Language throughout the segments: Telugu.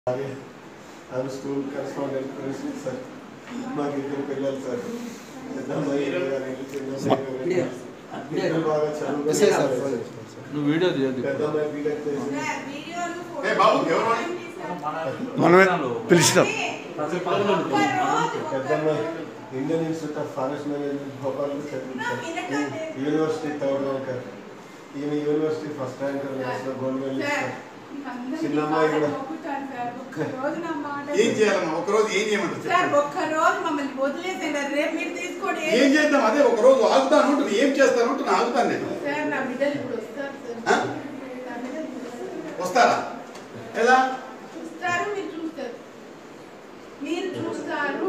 అలాగే ఆమె స్కూల్ కరెస్పాండెంట్ ప్రిన్సిపల్ సార్ మాకు ఇద్దరు పిల్లలు సార్ పెద్ద అమ్మాయి ఇరవై ఆరు ఏళ్ళు, చిన్న అమ్మాయి ఇరవై ఆరు ఏళ్ళు. ఇద్దరు బాగా చదువుకున్నారు నువ్వు వీడియో తీయద్దు పెద్ద అమ్మాయి బీటెక్ చేసి ఏ బాబు, ఎవరు? మనమే పిలిచినాం పెద్ద అమ్మాయి Indian institute of forest management భోపాల్లో చదివింది సార్ యూనివర్సిటీ థర్డ్ ర్యాంకర్ ఈమె university first ranker national gold medallist చిన్నమ్మాయి కూడా. ఏం చేయాలమ్మా ఒక రోజు ఏం చేయమంటారు సార్ చెప్పండి ఒక్క రోజు మమ్మల్ని వదిలేసండి రేపు మీరు తీసుకోండి ఏం చేద్దాం అదే ఒక రోజు ఆగుతాను ఉంటుంది ఏం చేస్తాను ఉంటుంది ఆగుతాను నేను సార్ నా బిడ్డలు ఇప్పుడు వస్తారు ఆ? సార్ నా బిడ్డలు ఇప్పుడు వస్తారు. వస్తారా ఎలా చూస్తారు మీరు చూస్తారు మీరు చూస్తారు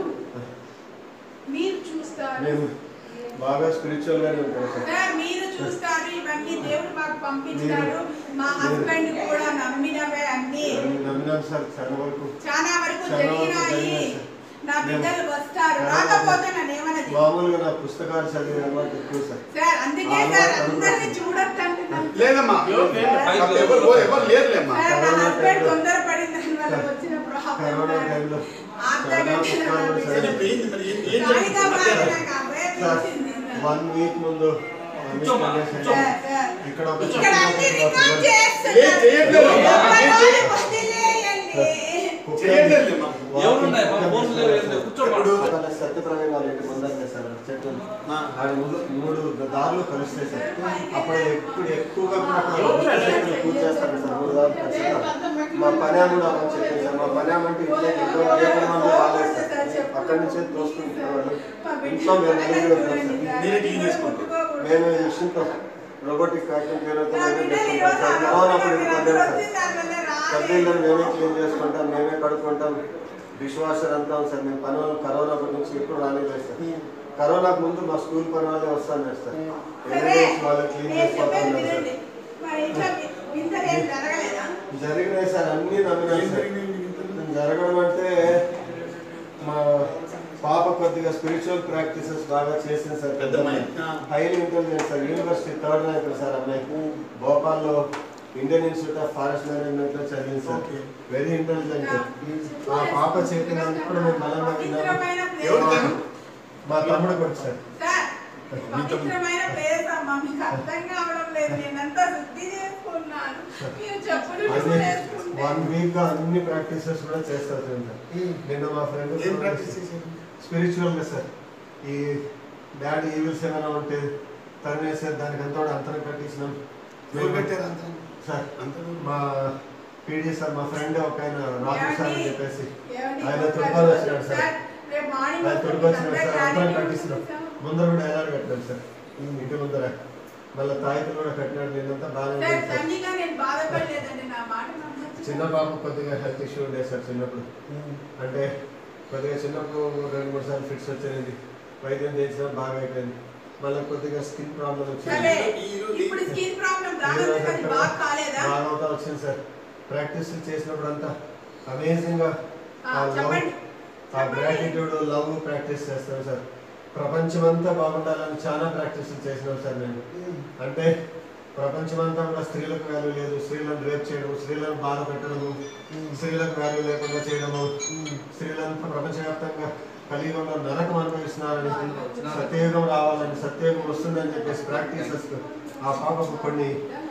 మీరు చూస్తారు మేము బాగా స్పిరిచువల్ గానే ఉంటాం సార్ సార్ మీరు చూస్తారు ఇవన్నీ దేవుడు మాకు పంపించారు మా హస్బెండ్ కూడా నమ్మినవే అన్ని నమ్మినాం సార్ చాలా వరకు చాలా వరకు చాలా వరకు జరిగినాయి జరిగినాయి సార్. నా బిడ్డలు వస్తారు చాలా రాకపోతే నన్ను ఏమన్నా చేస్తారు. మామూలుగా నా పుస్తకాలు చదివే అలవాటు ఎక్కువ సార్ సార్ అందుకే సార్ అందరినీ చూడొద్దు అంటున్నాను లేదమ్మా పైకి ఎవరు ఎవరు లేరులేమ్మా సార్, నా హస్బెండ్ తొందరపడిన దానివల్ల వచ్చిన ప్రాబ్లం కరోనా టైంలో అంతా చాలా పుస్తకాలు గట్టిగా సరే, చదివాం. ఇప్పుడు ఏంది మరి ఏం- ఏం కాగితం చేయాలి? రాసి నాకు అవే సార్ తెలిసింది. వన్ వీక్ ముందు one week కూర్చోమ్మా, ముందే కూర్చో. Sir, sir. ఇక్కడ ఒక ఇక్కడ అన్ని రికార్డ్ ఏం చేస్తున్నారు. చేయట్లేదు. ఒక్క ఏం రోజు చేయట్లేదు. వదిలేయండి. చేయట్లేదులేమ్మా. ఎవరున్నాయి? మా ఫోన్స్ లేవు, ఏం లేవు. కూర్చోమ్మా. అక్కడ సత్యప్రవీణ్ వాళ్ళ ఇంటి ముందర సార్ చెట్టు ఆ. ఆడ మూడు మూడు దారులు కలుస్తాయి సార్ అప్పుడు ఎప్పుడు ఎక్కువగా కూడా అక్కడ చెట్లు పూజ చేస్తారు సార్ మూడు దారులు కలిసి మా పని కూడా అలా చెప్పారు సార్ మా పని అంటే ఇంట్లో ఎన్నో ఏకల మంది రాలేదు సార్ అక్కడి నుంచే దోసుకుంటున్నారు వాళ్ళు ఇంట్లో మేము నలుగురు ఉంటాం సార్ మీరే క్లీన్ చేసుకుంటారు. మేము ఈ విషయంతో రోబోటిక్ కార్టూన్ నా బిడ్డలు జరుగుతుంది ఈరోజు సార్ కరోనా అప్పుడు అందరూ ఇబ్బంది సార్ వచ్చి దానివల్ల రాలేదు. కడ్డీలను మేమే క్లీన్ చేసుకుంటాం మేమే కడుక్కుంటాం డిష్ వాషర్ అంతా ఉంది సార్ మేము పని వాళ్ళు కరోనా అప్పటి నుంచి ఎప్పుడు రానిలేదు సార్ కరోనాకు ముందు మా స్కూల్ పని వాళ్ళే వస్తాను సార్ సరే, ఎన్ని వాళ్ళు క్లీన్ నేను చెప్పేది చేసుకుంటున్నారు సార్ వినండి. మరి ఇంట్లో వి- వింతలు ఏం జరగలేదా? జరిగినాయి సార్ అన్ని నమ్మినాయి ఏం సార్ జరిగింది ఇంతలో? జరగడం అంటే మా పాప కొద్దిగా స్పిరిచువల్ ప్రాక్టీసెస్ బాగా చేసింది సార్ పెద్ద అమ్మాయి. ఆ. Highly intelligent sir university third rank sir అమ్మాయి భోపాల్లో Indian institute of forest management లో చదివింది సార్ Okay. వెరీ ఇంటెలిజెంట్ ఆ పాప చెప్పినప్పుడు మేము బలంగా విన్నాము పవిత్రమైన place ఎవరు తను? మా తమ్ముడు కూడా సార్ సార్, పవిత్రమైన ప్లేస్ అమ్మా మీకు అర్థం కావడం లేదు నేనంతా శుద్ధి చేసుకున్నాను మీరు చెప్పులు అన్ని వేసుకుంటే వన్ వీక్ గా అన్ని ప్రాక్టీసెస్ కూడా చేస్తారు సార్ నిన్న మా ఫ్రెండ్ ఏం ప్రాక్టీస్ చేశారు స్పిరిచువల్ గా సార్ ఈ బ్యాడ్ ఈవిల్స్ ఏమైనా ఉంటే తరిమేసారు దానికి అంతా కూడా అంతరం కట్టించినాం ఎవరు పెట్టారు అంత సార్ అంత మా పీడీ సార్ మా ఫ్రెండ్ ఒక ఆయన రాజు సార్ అని చెప్పేసి ఏమండి? ఆయన తొడుకొని వచ్చినాడు సార్ సార్, రేపు మార్నింగ్ ఆయన తొడుగు వచ్చినాడు సార్ అందరూ అంతరం ఖాళీ కట్టిస్తున్నాం కూర్చుంటాం. ముందర కూడా ఎలాగ కట్టాడు సార్ ఇంటి ముందర మళ్ళీ తాయితులు కూడా కట్టినాడు నిన్నంతా బాగానే సార్, ఉంది సార్ తల్లిగా నేను బాధపడలేదండి నా మాట నమ్మొచ్చు. చిన్న పాప కొద్దిగా హెల్త్ ఇష్యూ ఉండే సార్ చిన్నప్పుడు అంటే కొద్దిగా చిన్నప్పుడు రెండు మూడు సార్లు ఫిట్స్ వచ్చేది వైద్యం చేసినా బాగా అయిపోయింది మళ్ళీ కొద్దిగా స్కిన్ ప్రాబ్లం సరే వచ్చింది ఇప్పుడు స్కిన్ ప్రాబ్లం రాలేదు అది బాగా కాలేదా బాగా అవుతా వచ్చింది సార్ ప్రాక్టీస్ చేసినప్పుడు అంతా అమేజింగ్ గా ఆ, ఆ లవ్ చెప్పండి ఆ గ్రాటిట్యూడ్ లవ్ ప్రాక్టీస్ చేస్తాను సార్ ప్రపంచం అంతా బాగుండాలని చాలా ప్రాక్టీస్ చేసినాం సార్ నేను అంటే ప్రపంచమంతా కూడా స్త్రీలకు వాల్యూ లేదు స్త్రీలను రేప్ చేయడం స్త్రీలను బాధ పెట్టడము స్త్రీలకు వాల్యూ లేకుండా చేయడము స్త్రీలంతా ప్రపంచవ్యాప్తంగా కలియుగంలో నరకం అనుభవిస్తున్నారని సత్యయుగం రావాలని సత్యయుగం వస్తుందని చెప్పేసి ప్రాక్టీసెస్ ఆ పాపకు కొన్ని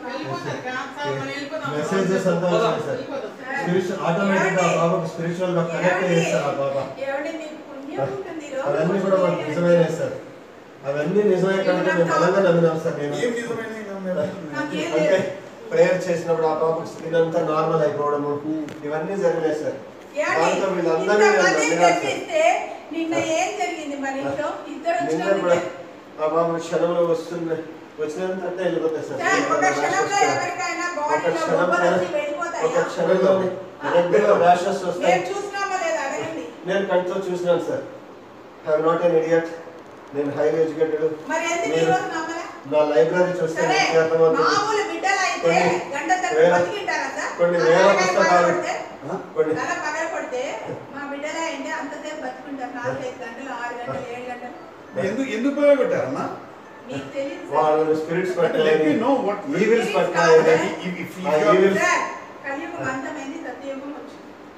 మెసేజెస్ అంతా వచ్చాయి సార్ స్పిరిచువల్ ఆటోమేటిక్ గా ఆ పాపకు స్పిరిచువల్ గా కనెక్ట్ చేస్తారు ఆ పాప ఏమండి మీకు పుణ్యం ఉంటుంది ఈ రోజు అవన్నీ కూడా మనకు నిజమైన సార్ అవన్నీ నిజమే కనుక మేము బలంగా నమ్మినాం సార్ నేను ఏం నిజమైన నాకేం అంటే లేదు. ప్రేయర్ చేసినప్పుడు ఆ పాపకు స్కిన్ అంతా నార్మల్ అయిపోవడము ఇవన్నీ జరిగినాయి సార్ దాంతో ఏమండి? వీళ్ళందరినీ నేను ఇంతమంది నమ్మినాను సార్ తెప్పిస్తే నిన్న ఏం జరిగింది మరి ఇంట్లో ఇద్దరు నిన్న కూడా వచ్చినందుకే ఆ పాప క్షణంలో వస్తుంది వచ్చినంత వెళ్ళిపోతాయి సార్ సార్, ఒక క్షణంలో ఎవరికైనా ఒక బాడీలో క్షణం బొబ్బలు వచ్చి ఒక వెళ్ళిపోతాయా? క్షణంలో రెగ్యులర్ ర్యాషెస్ వస్తాయి మేము చూసినామో లేదా అడగండి నేను కంటితో చూసినాను sir I'm not an idiot నేను హైలీ ఎడ్యుకేటెడ్ మరి ఎందుకు ఈ నేను- రోజు నమ్మలే నా లైబ్రరీ చూస్తే సరే మీకు అర్థమవుతుంది మామూలు బిడ్డలు అయితే కొన్ని గంట తరబడి వేల- బతికింటారా సార్? కొన్ని ఆ వేల తలకాయ పుస్తకాలు పగలగొడితే, కొన్ని తల పగలగొడితే మా బిడ్డలే అయింటే అంతసేపు బతుకుంటారు నాలుగు ఐదు గంటలు ఆరు గంటలు ఏడు గంటలు ఎందుకు ఎందుకు పెట్టారమ్మా మీకు తెలియదు సార్. వాళ్ళు స్పిరిట్స్ Let me పట్టాలి know what ఈవిల్స్ Spirits పట్టాలి కావాలి. if- if ఆ you are- evils- సార్, కలియుగం అంతమైంది సత్యయుగం వచ్చింది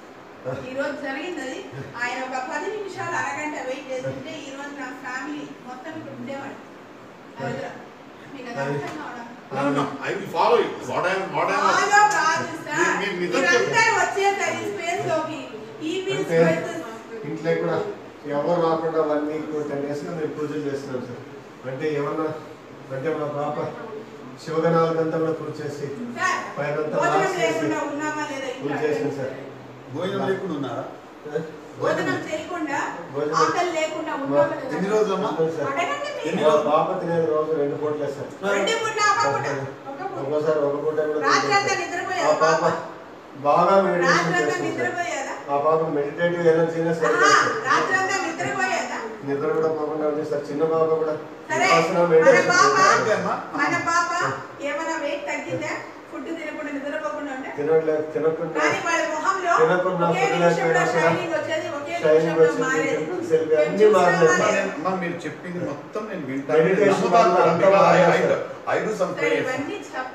ఈ రోజు జరిగింది అది ఆయన ఒక పది నిమిషాలు అరగంట వెయిట్ చేస్తుంటే ఈ రోజు నా ఫ్యామిలీ మొత్తం ఇక్కడ ఉండేవాడు నా దగ్గర. మీకు అది అర్థం కావడం I will follow it what I what I బాగా కాదు సార్. మీరు- మీరు నిజం మీరందరూ వచ్చేసారు ఈ స్పేస్ లోకి ఈ పీస్ అంటే ఇంట్లో కూడా ఎవరు రాకుండా వన్ వీక్ టెన్ డేస్ మేము పూజలు చేస్తున్నాం సార్ అంటే ఏమన్నా అంటే మా పాప శివగణాలకంతా కూడా పూజ చేసి సార్ పైనంతా భోజనం మార్క్స్ చేసి లేకుండా ఉన్నామా లేదా పూజ ఇంట్లో చేసింది సార్ భోజనం లేకుండా ఉన్నారా భోజనం చేయకుండా భోజనం- ఆకలి లేకుండా ఉన్నామా లేదా ఎన్ని రోజులమ్మా? ఉంటుంది సార్. అడగండి ఎన్ని మీరు. మా పాప తినేది రోజు రెండు పూటలే సార్ రెండు పూట ఒక పూట ఒక పూట ఒక్కోసారి ఒక పూట కూడా రాత్రి తింటుంది అంతా సార్. నిద్రపోయేదా ఆ పాప పాప? బాగా మెడిటేషన్ రాత్రి అంతా చేస్తుంది సార్ నిద్రపోయేదా ఆ పాప మెడిటేటివ్ ఎనర్జీనే సరే ఆహా, రాత్రి అంతా నిద్రపోయేదా నిద్ర కూడా పోకుండా ఉంది సార్ చిన్న పాప కూడా సరే విపాసన మన మెడిటేషన్ పాప ఓకే అమ్మా. మన పాప ఏమైనా వెయిట్ తగ్గిందా ఫుడ్ తినకుండా నిద్రపోకుండా ఉంటే తినట్లే తినకుండా కానీ వాళ్ళ మొహంలో తినకుండా ఒకే food నిమిషంలో లేకపోయినా కూడా షైనింగ్ వచ్చేది ఒకే షైనింగ్ నిమిషంలో వచ్చింది, మారేది pimples వెళ్ళిపోయి, మేము అన్నీ చూసామా మారలేదు సార్. లేదా? అమ్మా మీరు చెప్పింది మొత్తం నేను వింటాను Meditation నమ్ముతాను వల్ల కూడా. అంతా because I- మారేది I- sir. I do some సరే, prayers. ఇవన్నీ చెప్ప